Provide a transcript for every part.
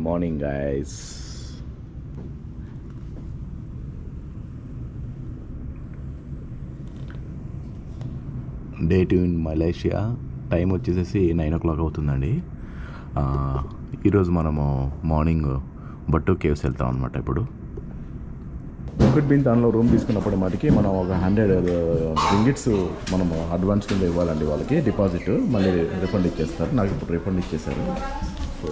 Morning guys day two in Malaysia time వచ్చేసేసి nine o'clock అవుతుందండి ఆ, ఈరోజు మనము మార్నింగ్ బట్టు కేవ్స్ వెళ్తాం అనమాట ఇప్పుడు ఒకటి బిన్ దానిలో రూమ్ తీసుకున్నప్పుడు మటుకి మనం ఒక హండ్రెడ్ రింగిట్స్ మనం అడ్వాన్స్ కింద ఇవ్వాలండి వాళ్ళకి డిపాజిట్ మళ్ళీ రిఫండ్ ఇచ్చేస్తారు నాకు ఇప్పుడు రిఫండ్ ఇచ్చేసారు so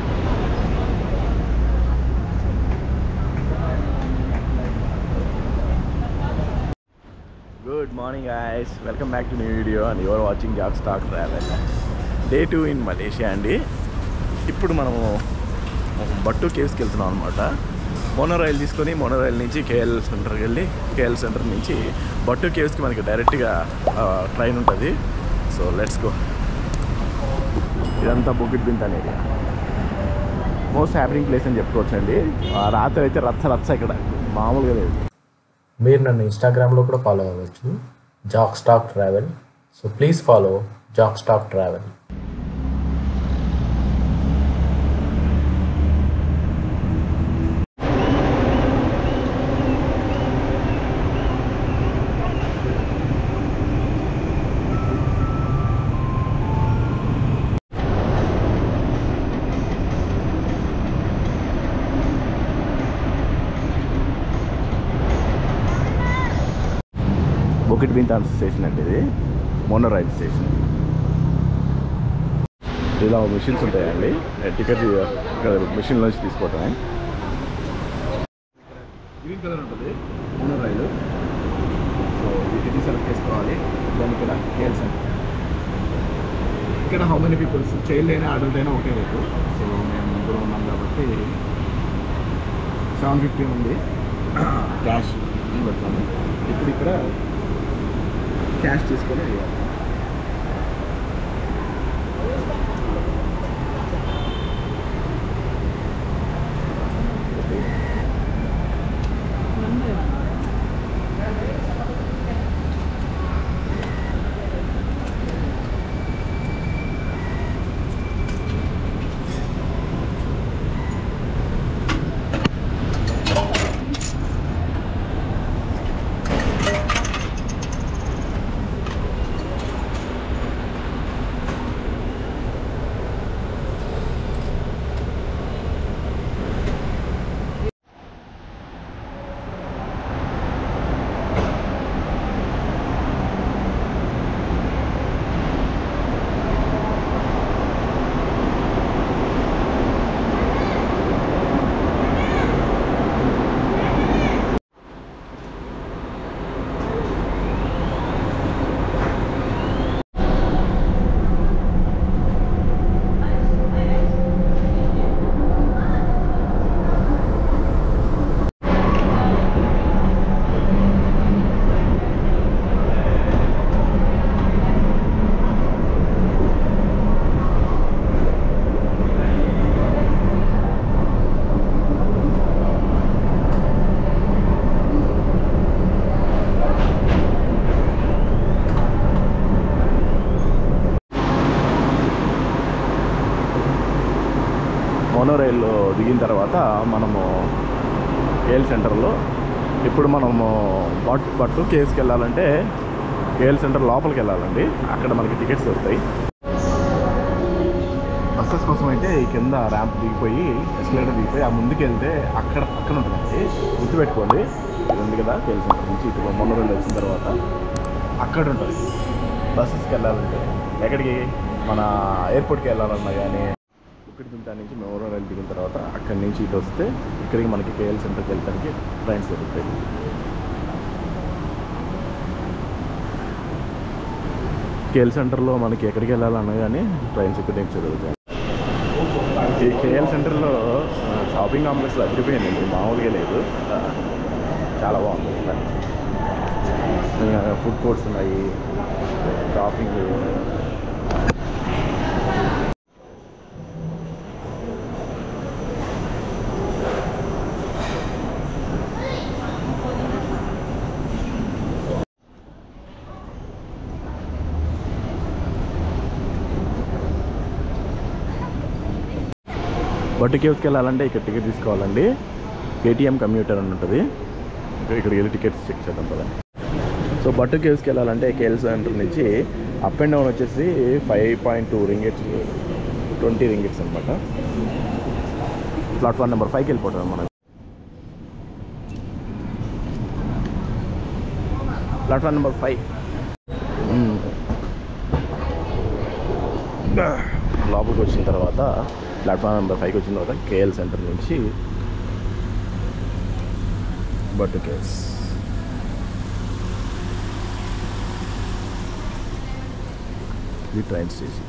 good morning guys welcome back to new video and you're watching Jack Stack travel day two in Malaysia అండి ఇప్పుడు మనము బట్టు కేవ్స్కి వెళ్తున్నాం అనమాట మోనోరైల్ తీసుకొని మోనోరైల్ నుంచి కేఎల్ సెంటర్కి వెళ్ళి కేఎల్ సెంటర్ నుంచి బట్టు కేవ్స్కి మనకి డైరెక్ట్గా ట్రైన్ ఉంటుంది సో లెట్స్ గో ఇదంతా బుకిట్ బింత్ అనేది మోస్ట్ హ్యాపీనింగ్ ప్లేస్ అని చెప్పుకోవచ్చండి ఆ రాత్రి అయితే రచ్చ రచ్చ ఇక్కడ మామూలుగా లేదు మీరు నన్ను ఇన్స్టాగ్రామ్లో కూడా ఫాలో అవ్వచ్చు Jack Stack travel so please follow Jack Stack travel Bukit Bintang station అంటే ఇది మోనోరైల్ స్టేషన్ ఇలా మిషన్స్ ఉంటాయండి టికెట్ ఇక్కడ మిషన్ నుంచి తీసుకోవటమే గ్రీన్ కలర్ ఉంటుంది మోనోరైల్ సో వీటిని సెలెక్ట్ చేసుకోవాలి దాని ఇక్కడ కేఎల్ సెంటర్ ఇక్కడ హౌ మెనీ పీపుల్స్ చైల్డ్ అయినా అడల్ట్ అయినా ఒకే రేటు సో మేము ముగ్గురు ఉన్నాం కాబట్టి సెవెన్ ఫిఫ్టీ ఉంది క్యాష్ పెడతాము ఇప్పుడు ఇక్కడ క్యాష్ తీసుకొని వేయాలి మోనోరైల్లో దిగిన తర్వాత మనము కేఎల్ సెంటర్లో ఇప్పుడు మనము బట్ పట్టు కేసుకి వెళ్ళాలంటే కేఎల్ సెంటర్ లోపలికి వెళ్ళాలండి అక్కడ మనకి టికెట్స్ దొరుకుతాయి బస్సెస్ కోసం అయితే ఈ కింద ర్యాంప్ దిగిపోయి ఎస్కలేటర్ దిగిపోయి ఆ ముందుకు వెళ్తే అక్కడ పక్కన ఉంటుందండి గుర్తుపెట్టుకోండి ఇది ఉంది కదా కేఎల్ సెంటర్ నుంచి ఇటు మోనోరైల్ వచ్చిన తర్వాత అక్కడ ఉంటుంది బస్సెస్కి వెళ్ళాలంటే ఎక్కడికి మన ఎయిర్పోర్ట్కి వెళ్ళాలన్నా కానీ ఒకటి దింతా నుంచి మెమోరియల్ రైల్ దిగిన తర్వాత అక్కడి నుంచి ఇటు వస్తే ఇక్కడికి మనకి కేఎల్ సెంటర్కి వెళ్ళడానికి ట్రైన్స్ దొరుకుతాయి కేఎల్ సెంటర్లో మనకి ఎక్కడికి వెళ్ళాలన్నా కానీ ట్రైన్స్ ఇక్కడ నుంచి దొరుకుతాయి ఈ కేఎల్ సెంటర్లో ఆ, షాపింగ్ కాంప్లెక్స్ అదిరిపోయిందండి మామూలుగా లేదు ఆ, చాలా బాగుంది ఇక్కడ. ఇంకా ఫుడ్ కోర్ట్స్ ఉన్నాయి షాపింగ్ బట్టు కేవ్స్కి వెళ్ళాలంటే ఇక్కడ టికెట్ తీసుకోవాలండి కేటీఎం కమ్యూటర్ అని ఉంటుంది ఇక్కడికి వెళ్ళి టికెట్స్ చెక్ చేద్దాం కదా సో బట్టు కేవ్స్కి వెళ్ళాలంటే కేఎల్ సెంటర్ నుంచి అప్ అండ్ డౌన్ వచ్చేసి five point two ringgits twenty ringgits అనమాట ప్లాట్ఫామ్ నెంబర్ ఫైవ్కి వెళ్ళిపోతుంది మనం ప్లాట్ఫామ్ నెంబర్ ఫైవ్ లోపలికి వచ్చిన తర్వాత ప్లాట్ఫామ్ నెంబర్ ఫైవ్కి వచ్చిన తర్వాత కేఎల్ సెంటర్ నుంచి బట్టు కేవ్స్ ఇది ట్రైన్ స్టేషన్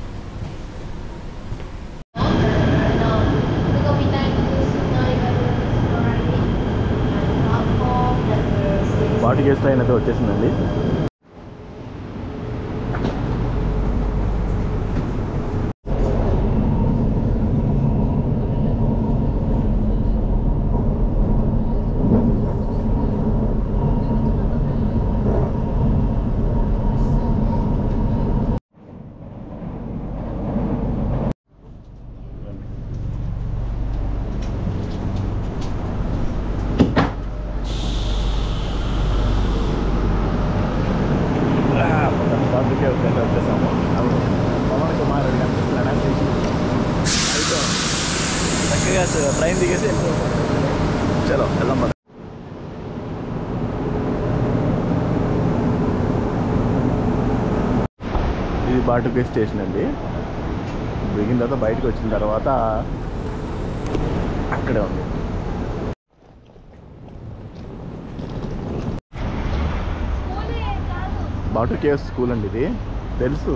వాటి కేసు ట్రైన్ అయితే వచ్చేసిందండి బాబుకే వచ్చేసి వచ్చేసాము పవన్ కుమార్ రెడ్డి కనిపిస్తున్నాడా స్టేషన్ అయిపోయాం. చక్కగా స- ట్రైన్ దిగేసి వెళ్ళిపోతాం చలో వెళ్దాం పద. ఇది బాటుకే స్టేషన్ అండి దిగిన తర్వాత బయటకు వచ్చిన తర్వాత అక్కడే ఉంది బాటు కేవ్ స్కూల్ అండి ఇది తెలుసు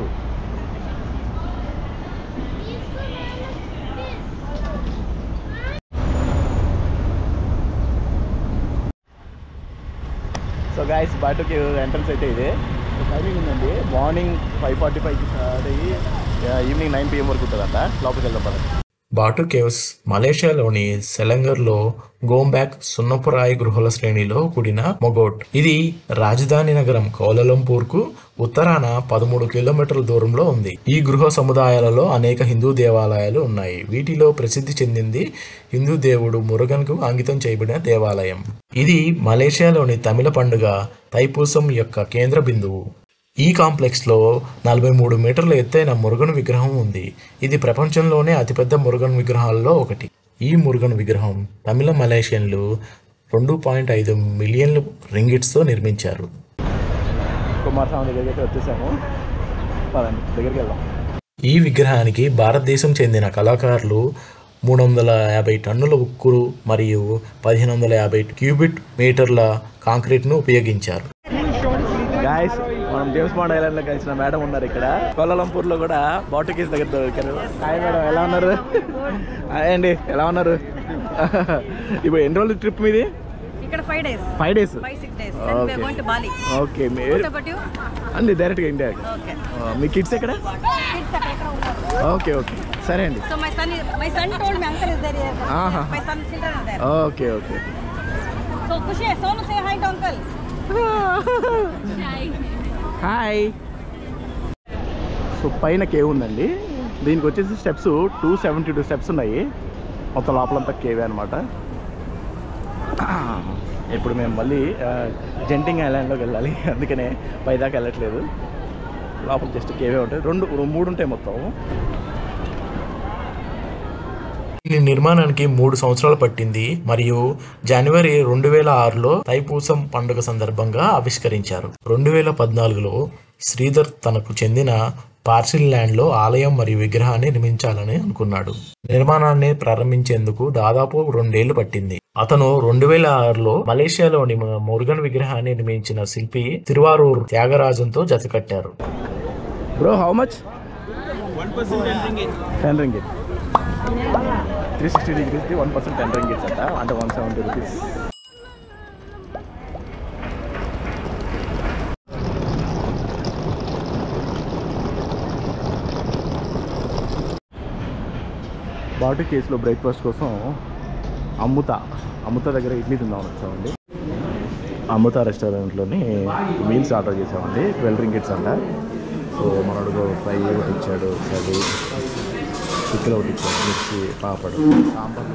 so guys Batu Cave entrance అయితే ఇదే టైమింగ్ ఉందండి మార్నింగ్ ఫైవ్ ఫార్టీ ఫైవ్కి స్టార్ట్ అయ్యి ఈవినింగ్ నైన్ పిఎం వరకు ఉంటుందంట లోపలికి వెళ్దాం పదండి బాటు కేవ్స్ మలేషియాలోని సెలంగర్లో గోంబ్యాక్ సున్నపురాయి గృహాల శ్రేణిలో కూడిన మొగోట్ ఇది రాజధాని నగరం కౌలలంపూర్ కు ఉత్తరాన పదమూడు కిలోమీటర్ల దూరంలో ఉంది ఈ గృహ సముదాయాలలో అనేక హిందూ దేవాలయాలు ఉన్నాయి వీటిలో ప్రసిద్ధి చెందింది హిందూ దేవుడు మురుగన్ కు అంకితం చేయబడిన దేవాలయం ఇది మలేషియాలోని తమిళ పండుగ తైపూసం యొక్క కేంద్ర బిందువు ఈ కాంప్లెక్స్లో నలభై మూడు మీటర్ల ఎత్తైన మురుగన్ విగ్రహం ఉంది ఇది ప్రపంచంలోనే అతిపెద్ద మురుగన్ విగ్రహాల్లో ఒకటి ఈ మురుగన్ విగ్రహం తమిళ మలేషియన్లు రెండు పాయింట్ ఐదు మిలియన్ల రింగిట్స్తో నిర్మించారు కుమారస్వామి దగ్గరికి అయితే వచ్చేసాము పదండి దగ్గరికి వెళ్దాం ఈ విగ్రహానికి భారతదేశం చెందిన కళాకారులు మూడు వందల యాభై టన్నుల ఉక్కురు మరియు పదిహేను వందల యాభై క్యూబిట్ మీటర్ల కాంక్రీట్ను ఉపయోగించారు గాయస్ మనం జేమ్స్ బాండ్ ఐలాండ్ లో కలిసిన మేడం ఉన్నారు ఇక్కడ కోలాలంపూర్ లో కూడా బాటుకేస్ దగ్గర దొరికారు హాయ్ మేడం ఎలా ఉన్నారు హాయ్ అండి ఎలా ఉన్నారు ఇప్పుడు ఎన్ని రోజులు ట్రిప్ మీది ఇక్కడ five days five days five six days Okay. Going to Bali okay మీరు అబౌట్ యు అండి డైరెక్ట్గా ఇండియా ఓకే మీ కిడ్స్ ఎక్కడ కిడ్స్ అక్కడ ఎక్కడ ఉన్నారు ఓకే ఓకే సరే అండి so my son my son told me uncle is there here ఆహా. My son children is there okay okay so Khushi Sonu say hi to uncle hi so పైన cave ఉందండి దీనికి వచ్చేసి steps two seventy two steps ఉన్నాయి మొత్తం లోపలంతా KV అనమాట ఇప్పుడు మేము మళ్ళీ ఆ, జెంటింగ్ ఐలాండ్లోకి వెళ్ళాలి అందుకనే పైదాకా వెళ్ళట్లేదు లోపల జస్ట్ కేవే ఉంటాయి రెండు మూడు ఉంటాయి మొత్తం దీని నిర్మాణానికి మూడు సంవత్సరాలు పట్టింది మరియు జనవరి రెండు వేల ఆరులో తైపూసం పండుగ సందర్భంగా ఆవిష్కరించారు రెండు వేల పద్నాలుగులో శ్రీధర్ తనకు చెందిన పార్సిల్ ల్యాండ్ లో ఆలయం మరియు విగ్రహాన్ని నిర్మించాలని అనుకున్నాడు నిర్మాణాన్ని ప్రారంభించేందుకు దాదాపు రెండేళ్లు పట్టింది అతను రెండు వేల ఆరులో మలేషియాలోని మురుగన్ విగ్రహాన్ని నిర్మించిన శిల్పి తిరువారూర్ త్యాగరాజంతో జతకట్టారు bro how much ten ringgit three sixty డిగ్రీస్కి వన్ పర్సెంట్ టెన్ రింగిట్స్ అంట అంటే వన్ సెవెంటీ రూపీస్ బాటు కేసులో బ్రేక్ఫాస్ట్ కోసం అమ్ముత అమ్ముత దగ్గర ఇడ్లీ తిందామని వచ్చామండి అమృత రెస్టారెంట్లోని మీల్స్ ఆర్డర్ చేసామండి ట్వెల్వ్ రింగిట్స్ అంట సో మనడు ఫ్రై ఒకటి ఇచ్చాడు కర్రీ పిక్కలు ఒకటి ఇచ్చారు మిర్చి పాపడు సాంబార్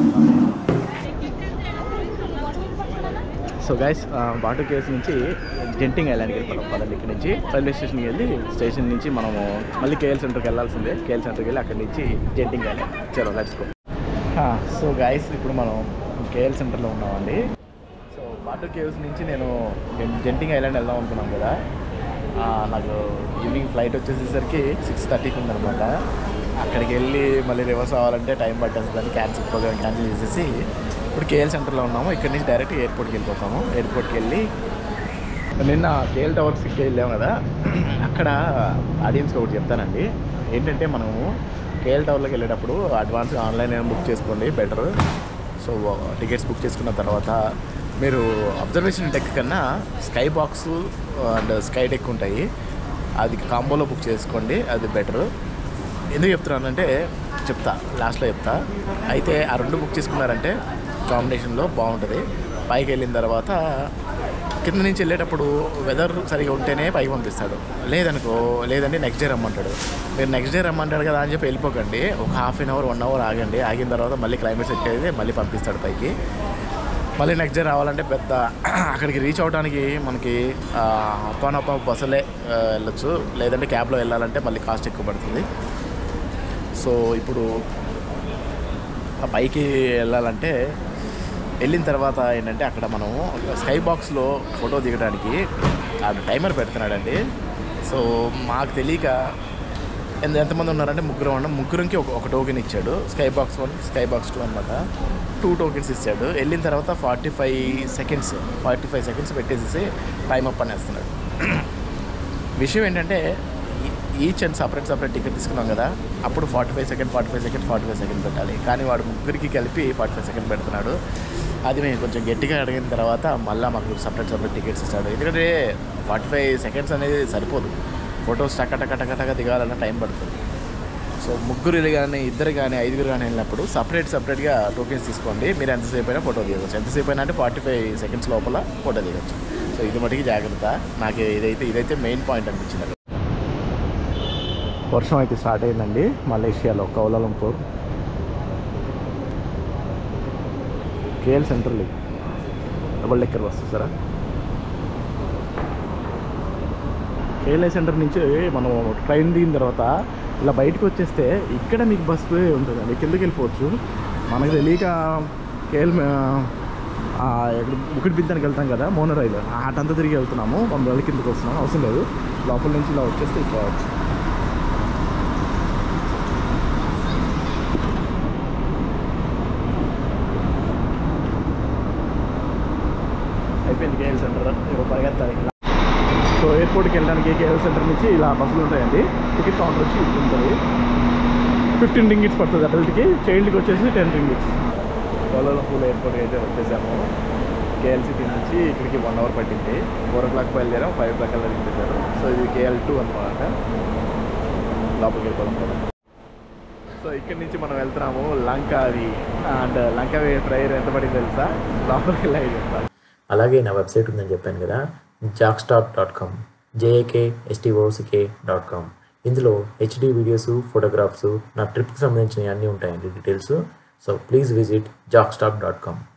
సో గైస్ వాటర్ కేవ్స్ నుంచి జెంటింగ్ ఐలాండ్కి వెళ్ళిపోతాం పదండి ఇక్కడ నుంచి రైల్వే స్టేషన్కి వెళ్ళి స్టేషన్ నుంచి మనము మళ్ళీ కేఎల్ సెంటర్కి వెళ్ళాల్సిందే కేఎల్ సెంటర్కి వెళ్ళి అక్కడి నుంచి జెంటింగ్ ఐలాండ్ చలో లెట్స్ గో సో గైస్ ఇప్పుడు మనం కేఎల్ సెంటర్లో ఉన్నామండి సో వాటర్ కేవ్స్ నుంచి నేను జెం- జెంటింగ్ ఐలాండ్ వెళ్దాం అనుకున్నాం కదా ఆ, నాకు ఈవినింగ్ ఫ్లైట్ వచ్చేసేసరికి సిక్స్ థర్టీకి ఉందనమాట అక్కడికి వెళ్ళి మళ్ళీ రివర్స్ అవ్వాలంటే టైం పట్టేస్తుందని క్యాన్సిల్ ప్రోగ్రామ్ క్యాన్సిల్ చేసేసి ఇప్పుడు కేఎల్ సెంటర్లో ఉన్నాము ఇక్కడ నుంచి డైరెక్ట్ ఎయిర్పోర్ట్కి వెళ్ళిపోతాము ఎయిర్పోర్ట్కి వెళ్ళి నిన్న కేఎల్ టవర్స్కి వెళ్ళాము కదా అక్కడ ఆడియన్స్కి ఒకటి చెప్తానండి ఏంటంటే మనము కేఎల్ టవర్లోకి వెళ్ళేటప్పుడు అడ్వాన్స్ ఆన్లైన్ బుక్ చేసుకోండి బెటర్ సో టికెట్స్ బుక్ చేసుకున్న తర్వాత మీరు అబ్జర్వేషన్ డెక్ కన్నా sky box and sky deck ఉంటాయి అది కాంబోలో బుక్ చేసుకోండి అది బెటర్ ఎందుకు చెప్తున్నానంటే చెప్తా లాస్ట్లో చెప్తా అయితే ఆ రెండు బుక్ చేసుకున్నారంటే కాంబినేషన్లో బాగుంటుంది పైకి వెళ్ళిన తర్వాత కింద నుంచి వెళ్ళేటప్పుడు వెదర్ సరిగా ఉంటేనే పైకి పంపిస్తాడు లేదనుకో లేదంటే నెక్స్ట్ డే రమ్మంటాడు మీరు నెక్స్ట్ డే రమ్మంటాడు కదా అని చెప్పి వెళ్ళిపోకండి ఒక half an hour one hour ఆగండి ఆగిన తర్వాత మళ్ళీ క్లైమేట్ సెట్ అయితే మళ్ళీ పంపిస్తాడు పైకి మళ్ళీ నెక్స్ట్ డే రావాలంటే పెద్ద అక్కడికి రీచ్ అవడానికి మనకి అప్పానప్ప బస్సులే ఆ, వెళ్ళొచ్చు లేదంటే క్యాబ్లో వెళ్ళాలంటే మళ్ళీ కాస్ట్ ఎక్కువ పడుతుంది సో ఇప్పుడు ఆ పైకి వెళ్ళాలంటే వెళ్ళిన తర్వాత ఏంటంటే అక్కడ మనం స్కై బాక్స్లో ఫోటో దిగడానికి ఆడ టైమర్ పెడుతున్నాడండి సో మాకు తెలియక ఎంత ఎంతమంది ఉన్నారంటే ముగ్గురు ఉన్నాం ముగ్గురికి ఒక ఒక టోకెన్ ఇచ్చాడు sky box one sky box two అనమాట టూ టోకెన్స్ ఇచ్చాడు వెళ్ళిన తర్వాత forty five seconds forty five seconds పెట్టేసేసి టైం అప్ అనేస్తున్నాడు విషయం ఏంటంటే each and separate separate ticket తీసుకున్నాం కదా అప్పుడు forty five second forty five second forty five second పెట్టాలి కానీ వాడు ముగ్గురికి కలిపి ఫార్టీ ఫైవ్ సెకండ్ పెడుతున్నాడు అది మేము కొంచెం గట్టిగా అడిగిన తర్వాత మళ్ళీ మాకు సపరేట్ సపరేట్ టికెట్స్ ఇస్తాడు ఎందుకంటే ఫార్టీ ఫైవ్ సెకండ్స్ అనేది సరిపోదు ఫొటోస్ టక టక టక టక దిగాలన్న టైం పడుతుంది సో ముగ్గురు కానీ ఇద్దరు కానీ ఐదుగురు కానీ వెళ్ళినప్పుడు సపరేట్ సపరేట్గా టోకెన్స్ తీసుకోండి మీరు ఎంతసేపు అయినా ఫోటో దిగవచ్చు ఎంతసేపు అయినా అంటే ఫార్టీ ఫైవ్ సెకండ్స్ లోపల ఫోటో దిగవచ్చు సో ఇది మటుకి జాగ్రత్త నాకు ఇదైతే ఇదైతే మెయిన్ పాయింట్ అనిపించింది వర్షం అయితే స్టార్ట్ అయిందండి మలేషియాలో కౌలాలంపూర్ కేఎల్ సెంటర్ లీగ్ డబల్ డెక్కర్ బస్ చూసారా కేఎల్ఐ సెంటర్ నుంచి మనం ట్రైన్ దిగిన తర్వాత ఇలా బయటకు వచ్చేస్తే ఇక్కడ మీకు బస్ వే ఉంటుందండి కిందకి వెళ్ళిపోవచ్చు మనకు తెలియక కేఎల్ ఎక్కడ బుకిట్ బింతానికి వెళ్తాం కదా మోనో రైలు ఆటంతా తిరిగి వెళ్తున్నాము మనం వెళ్ళి కిందకి వస్తున్నాం అవసరం లేదు లోపల నుంచి ఇలా వచ్చేస్తే ఇవ్వచ్చు అయిపోయింది కేఎల్ సెంటర్ ఇప్పుడు పరిగెత్తాలి సో ఎయిర్పోర్ట్కి వెళ్ళడానికి కేఎల్ సెంటర్ నుంచి ఇలా బస్సులు ఉంటాయండి టికెట్ కౌంటర్ వచ్చి ఇది ఉంటుంది ఫిఫ్టీన్ రింగిట్స్ పడుతుంది అడల్ట్కి చైల్డ్కి వచ్చేసి టెన్ రింగిట్స్ కోలాలంపూర్ ఎయిర్పోర్ట్కి అయితే వచ్చేసాము కేఎల్సిటీ నుంచి ఇక్కడికి వన్ అవర్ పట్టింది ఫోర్ ఓ క్లాక్ బయలుదేరాం ఫైవ్ ఓ క్లాక్ అలా దింపేశారు సో ఇది కేఎల్ టూ అనమాట లోపలికి వెళ్ళిపోవడం కూడా సో ఇక్కడి నుంచి మనం వెళ్తున్నాము లంకావి అండ్ లంకావి ఫ్రైర్ ఎంత పడింది తెలుసా లోపలికి వెళ్ళి చెప్తాను అలాగే నా వెబ్సైట్ ఉందని చెప్పాను కదా Jakstock dot com J A K S T O C K dot com ఇందులో హెచ్డి వీడియోస్ ఫోటోగ్రాఫ్స్ నా ట్రిప్కి సంబంధించిన అన్నీ ఉంటాయండి details so please visit Jakstock dot com